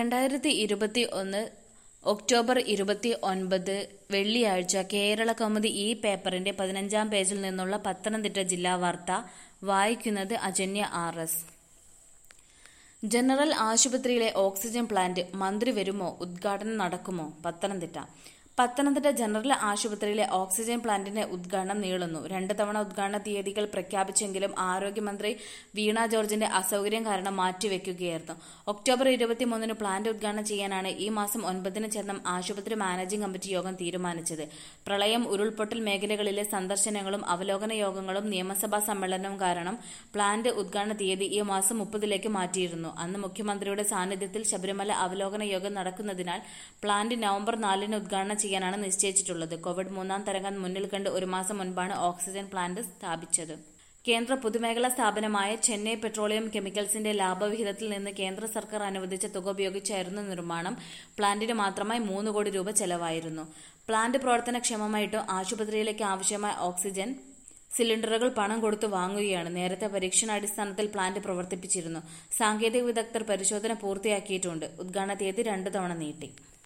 രണ്ടായിരത്തി ഇരുപത്തി ഒന്ന് ഒക്ടോബർ ഇരുപത്തി ഒൻപത് വെള്ളിയാഴ്ച കേരള കൗമുദി ഈ പേപ്പറിന്റെ പതിനഞ്ചാം പേജിൽ നിന്നുള്ള പത്തനംതിട്ട ജില്ലാ വാർത്ത വായിക്കുന്നത് അജന്യ ആർ എസ് ജനറൽ ആശുപത്രിയിലെ ഓക്സിജൻ പ്ലാന്റ് മന്ത്രി വരുമോ ഉദ്ഘാടനം നടക്കുമോ പത്തനംതിട്ട പത്തനംതിട്ട ജനറൽ ആശുപത്രിയിലെ ഓക്സിജൻ പ്ലാന്റിന്റെ ഉദ്ഘാടനം നീളുന്നു രണ്ട് തവണ ഉദ്ഘാടന തീയതികൾ പ്രഖ്യാപിച്ചെങ്കിലും ആരോഗ്യമന്ത്രി വീണ ജോർജിന്റെ അസൗകര്യം കാരണം മാറ്റിവെക്കുകയായിരുന്നു ഒക്ടോബർ ഇരുപത്തിമൂന്നിന് പ്ലാന്റ് ഉദ്ഘാടനം ചെയ്യാനാണ് ഈ മാസം ഒൻപതിന് ചേർന്ന ആശുപത്രി മാനേജിംഗ് കമ്മിറ്റി യോഗം തീരുമാനിച്ചത് പ്രളയം ഉരുൾപൊട്ടൽ മേഖലകളിലെ സന്ദർശനങ്ങളും അവലോകന യോഗങ്ങളും നിയമസഭാ സമ്മേളനവും കാരണം പ്ലാന്റ് ഉദ്ഘാടന തീയതി ഈ മാസം മുപ്പതിലേക്ക് മാറ്റിയിരുന്നു അന്ന് മുഖ്യമന്ത്രിയുടെ സാന്നിധ്യത്തിൽ ശബരിമല അവലോകന യോഗം നടക്കുന്നതിനാൽ പ്ലാന്റ് നവംബർ നാലിന് ഉദ്ഘാടനം ചെയ്യാനാണ് നിശ്ചയിച്ചിട്ടുള്ളത് കോവിഡ് മൂന്നാം തരംഗം മുന്നിൽ കണ്ട് ഒരു മാസം മുൻപാണ് ഓക്സിജൻ പ്ലാന്റ് സ്ഥാപിച്ചത് കേന്ദ്ര പൊതുമേഖലാ സ്ഥാപനമായ ചെന്നൈ പെട്രോളിയം കെമിക്കൽസിന്റെ ലാഭവിഹിതത്തിൽ നിന്ന് കേന്ദ്ര സർക്കാർ അനുവദിച്ച തുക ഉപയോഗിച്ചായിരുന്നു നിർമ്മാണം പ്ലാന്റിന് മാത്രമായി മൂന്ന് കോടി രൂപ ചെലവായിരുന്നു പ്ലാന്റ് പ്രവർത്തനക്ഷമമായിട്ടും ആശുപത്രിയിലേക്ക് ആവശ്യമായ ഓക്സിജൻ സിലിണ്ടറുകൾ പണം കൊടുത്തു വാങ്ങുകയാണ് നേരത്തെ പരീക്ഷണാടിസ്ഥാനത്തിൽ പ്ലാന്റ് പ്രവർത്തിപ്പിച്ചിരുന്നു സാങ്കേതിക വിദഗ്ധർ പരിശോധന പൂർത്തിയാക്കിയിട്ടുണ്ട് ഉദ്ഘാടന തീയതി രണ്ടു തവണ നീട്ടി